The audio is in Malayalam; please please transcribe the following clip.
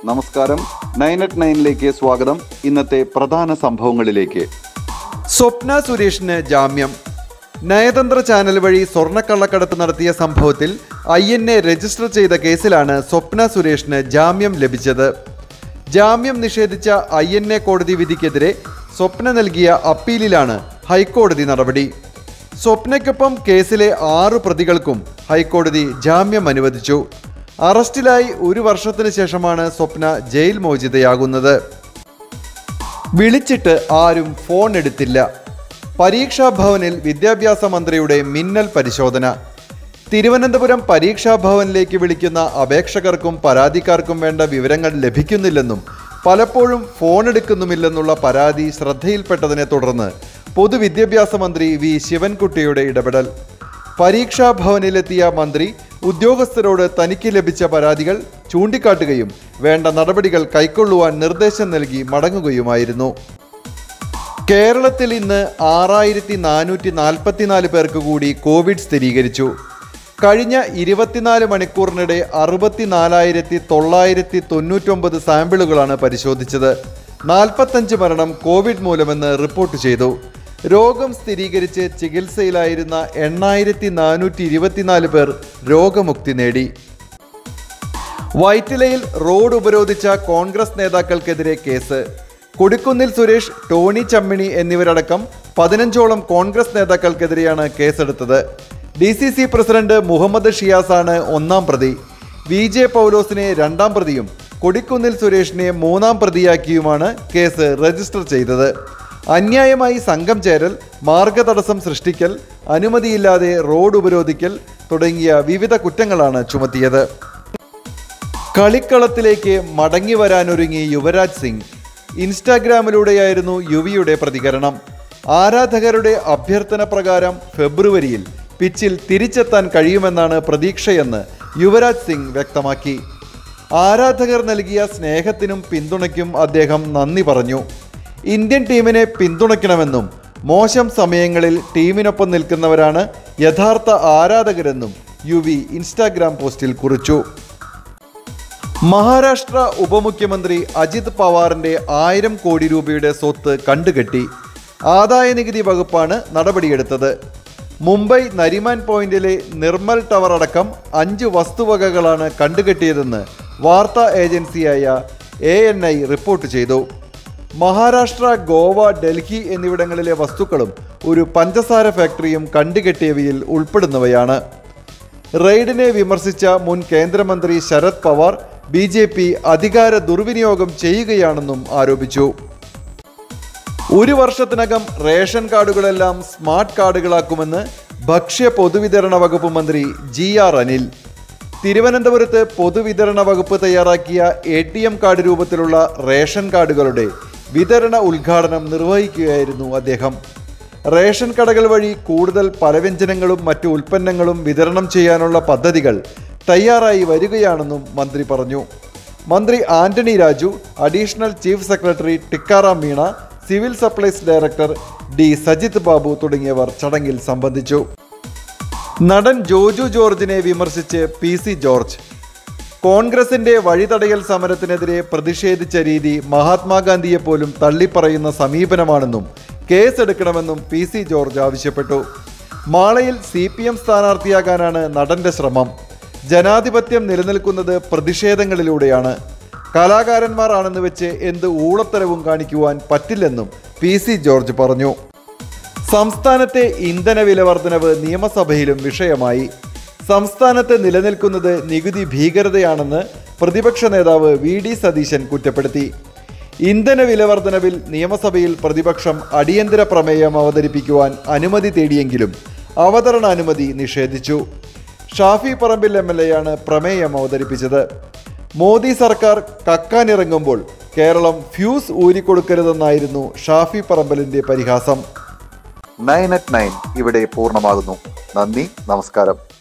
നമസ്കാരം നയൻ അറ്റ് നയനിലേക്ക് സ്വാഗതം ഇന്നത്തെ പ്രധാന സംഭവങ്ങളിലേക്ക് സ്വപ്ന സുരേഷിന് ജാമ്യം നയതന്ത്ര ചാനൽ വഴി സ്വർണ്ണക്കള്ളക്കടത്ത് നടത്തിയ സംഭവത്തിൽ ഐ എൻ എ രജിസ്റ്റർ ചെയ്ത കേസിലാണ് സ്വപ്ന സുരേഷിന് ജാമ്യം ലഭിച്ചത് ജാമ്യം നിഷേധിച്ച ഐ എൻ എ കോടതി വിധിക്കെതിരെ സ്വപ്ന നൽകിയ അപ്പീലിലാണ് ഹൈക്കോടതി നടപടി സ്വപ്നയ്ക്കൊപ്പം കേസിലെ ആറു പ്രതികൾക്കും ഹൈക്കോടതി ജാമ്യം അനുവദിച്ചു അറസ്റ്റിലായി ഒരു വർഷത്തിന് ശേഷമാണ് സ്വപ്ന ജയിൽ മോചിതയാകുന്നത് വിളിച്ചിട്ട് ആരും ഫോൺ എടുത്തില്ല പരീക്ഷാ ഭവനിൽ വിദ്യാഭ്യാസ മന്ത്രിയുടെ മിന്നൽ പരിശോധന തിരുവനന്തപുരം പരീക്ഷാ ഭവനിലേക്ക് വിളിക്കുന്ന അപേക്ഷകർക്കും പരാതിക്കാർക്കും വേണ്ട വിവരങ്ങൾ ലഭിക്കുന്നില്ലെന്നും പലപ്പോഴും ഫോൺ എടുക്കുന്നുമില്ലെന്നുള്ള പരാതി ശ്രദ്ധയിൽപ്പെട്ടതിനെ തുടർന്ന് പൊതുവിദ്യാഭ്യാസ മന്ത്രി വി ശിവൻകുട്ടിയുടെ ഇടപെടൽ പരീക്ഷാ ഭവനിലെത്തിയ മന്ത്രി ഉദ്യോഗസ്ഥരോട് തനിക്ക് ലഭിച്ച പരാതികൾ ചൂണ്ടിക്കാട്ടുകയും വേണ്ട നടപടികൾ കൈക്കൊള്ളുവാൻ നിർദ്ദേശം നൽകി മടങ്ങുകയുമായിരുന്നു കേരളത്തിൽ ഇന്ന് ആറായിരത്തി നാനൂറ്റി നാൽപ്പത്തിനാല് പേർക്ക് കൂടി കോവിഡ് സ്ഥിരീകരിച്ചു കഴിഞ്ഞ ഇരുപത്തിനാല് മണിക്കൂറിനിടെ അറുപത്തിനാലായിരത്തി തൊള്ളായിരത്തി തൊണ്ണൂറ്റൊമ്പത് സാമ്പിളുകളാണ് പരിശോധിച്ചത് നാൽപ്പത്തഞ്ച് മരണം കോവിഡ് മൂലമെന്ന് റിപ്പോർട്ട് ചെയ്തു രോഗം സ്ഥിരീകരിച്ച് ചികിത്സയിലായിരുന്ന എണ്ണായിരത്തി നാനൂറ്റി ഇരുപത്തിനാല് പേർ രോഗമുക്തി നേടി വൈറ്റിലയിൽ റോഡ് ഉപരോധിച്ച കോൺഗ്രസ് നേതാക്കൾക്കെതിരെ കേസ് കൊടിക്കുന്നിൽ സുരേഷ് ടോണി ചമ്മിണി എന്നിവരടക്കം പതിനഞ്ചോളം കോൺഗ്രസ് നേതാക്കൾക്കെതിരെയാണ് കേസെടുത്തത് D C C president Muhammad ഷിയാസാണ് ഒന്നാം പ്രതി വി ജെ പൗലോസിനെ രണ്ടാം പ്രതിയും കൊടിക്കുന്നിൽ സുരേഷിനെ മൂന്നാം പ്രതിയാക്കിയുമാണ് കേസ് രജിസ്റ്റർ ചെയ്തത് അന്യായമായി സംഘം ചേരൽ മാർഗതടസ്സം സൃഷ്ടിക്കൽ അനുമതിയില്ലാതെ റോഡ് ഉപരോധിക്കൽ തുടങ്ങിയ വിവിധ കുറ്റങ്ങളാണ് ചുമത്തിയത് കളിക്കളത്തിലേക്ക് മടങ്ങി വരാനൊരുങ്ങി യുവരാജ് സിംഗ് ഇൻസ്റ്റാഗ്രാമിലൂടെയായിരുന്നു യുവിയുടെ പ്രതികരണം ആരാധകരുടെ അഭ്യർത്ഥന പ്രകാരം ഫെബ്രുവരിയിൽ പിച്ചിൽ തിരിച്ചെത്താൻ കഴിയുമെന്നാണ് പ്രതീക്ഷയെന്ന് യുവരാജ് സിംഗ് വ്യക്തമാക്കി ആരാധകർ നൽകിയ സ്നേഹത്തിനും പിന്തുണയ്ക്കും അദ്ദേഹം നന്ദി പറഞ്ഞു ഇന്ത്യൻ ടീമിനെ പിന്തുണയ്ക്കണമെന്നും മോശം സമയങ്ങളിൽ ടീമിനൊപ്പം നിൽക്കുന്നവരാണ് യഥാർത്ഥ ആരാധകരെന്നും യുവി ഇൻസ്റ്റാഗ്രാം പോസ്റ്റിൽ കുറിച്ചു മഹാരാഷ്ട്ര ഉപമുഖ്യമന്ത്രി അജിത് പവാറിന്റെ ആയിരം കോടി രൂപയുടെ സ്വത്ത് കണ്ടുകെട്ടി ആദായനികുതി വകുപ്പാണ് നടപടിയെടുത്തത് മുംബൈ നരിമാൻ പോയിന്റിലെ നിർമ്മൽ ടവർ അടക്കം അഞ്ച് വസ്തുവകകളാണ് കണ്ടുകെട്ടിയതെന്ന് വാർത്താ ഏജൻസിയായ എ എൻ ഐ റിപ്പോർട്ട് ചെയ്തു മഹാരാഷ്ട്ര ഗോവ ഡൽഹി എന്നിവിടങ്ങളിലെ വസ്തുക്കളും ഒരു പഞ്ചസാര ഫാക്ടറിയും കണ്ടുകെട്ടിയവയിൽ ഉൾപ്പെടുന്നവയാണ് റെയ്ഡിനെ വിമർശിച്ച മുൻ കേന്ദ്രമന്ത്രി Sharad Pawar B J P അധികാര ദുർവിനിയോഗം ചെയ്യുകയാണെന്നും ആരോപിച്ചു ഒരു വർഷത്തിനകം റേഷൻ കാർഡുകളെല്ലാം സ്മാർട്ട് കാർഡുകളാക്കുമെന്ന് ഭക്ഷ്യ പൊതുവിതരണ വകുപ്പ് മന്ത്രി ജി ആർ അനിൽ തിരുവനന്തപുരത്ത് പൊതുവിതരണ വകുപ്പ് തയ്യാറാക്കിയ എ ടി എം കാർഡ് രൂപത്തിലുള്ള റേഷൻ കാർഡുകളുടെ വിതരണ ഉദ്ഘാടനം നിർവഹിക്കുകയായിരുന്നു അദ്ദേഹം റേഷൻ കടകൾ വഴി കൂടുതൽ പലവ്യഞ്ജനങ്ങളും മറ്റു ഉൽപ്പന്നങ്ങളും വിതരണം ചെയ്യാനുള്ള പദ്ധതികൾ തയ്യാറായി വരികയാണെന്നും മന്ത്രി പറഞ്ഞു മന്ത്രി Antony Raju additional chief secretary Tikaram Meena civil supplies director D Sajith Babu തുടങ്ങിയവർ ചടങ്ങിൽ സംബന്ധിച്ചു നടൻ ജോജു ജോർജിനെ വിമർശിച്ച് പി സി ജോർജ് കോൺഗ്രസിന്റെ വഴിതടയൽ സമരത്തിനെതിരെ പ്രതിഷേധിച്ച രീതി മഹാത്മാഗാന്ധിയെ പോലും തള്ളിപ്പറയുന്ന സമീപനമാണെന്നും കേസെടുക്കണമെന്നും പി സി ജോർജ് ആവശ്യപ്പെട്ടു മാളയിൽ സി പി എം സ്ഥാനാർത്ഥിയാകാനാണ് നടന്റെ ശ്രമം ജനാധിപത്യം നിലനിൽക്കുന്നത് പ്രതിഷേധങ്ങളിലൂടെയാണ് കലാകാരന്മാർ ആണെന്ന് വെച്ച് എന്ത് ഊളത്തരവും കാണിക്കുവാൻ പറ്റില്ലെന്നും പി സി ജോർജ് പറഞ്ഞു സംസ്ഥാനത്തെ ഇന്ധന വില വർധനവ് നിയമസഭയിലും വിഷയമായി സംസ്ഥാനത്ത് നിലനിൽക്കുന്നത് നികുതി ഭീകരതയാണെന്ന് പ്രതിപക്ഷ നേതാവ് വി ഡി സതീശൻ കുറ്റപ്പെടുത്തി ഇന്ധന വില വർധനവിൽ നിയമസഭയിൽ പ്രതിപക്ഷം അടിയന്തര പ്രമേയം അവതരിപ്പിക്കുവാൻ അനുമതി തേടിയെങ്കിലും അവതരണ അനുമതി നിഷേധിച്ചു ഷാഫി പറമ്പിൽ എം എൽ എയാണ് പ്രമേയം അവതരിപ്പിച്ചത് മോദി സർക്കാർ കക്കാനിറങ്ങുമ്പോൾ കേരളം ഫ്യൂസ് ഊരിക്കൊടുക്കരുതെന്നായിരുന്നു ഷാഫി പറമ്പലിന്റെ പരിഹാസം നയൻ അറ്റ് നയൻ ഇവിടെ പൂർണ്ണമാകുന്നു നന്ദി നമസ്കാരം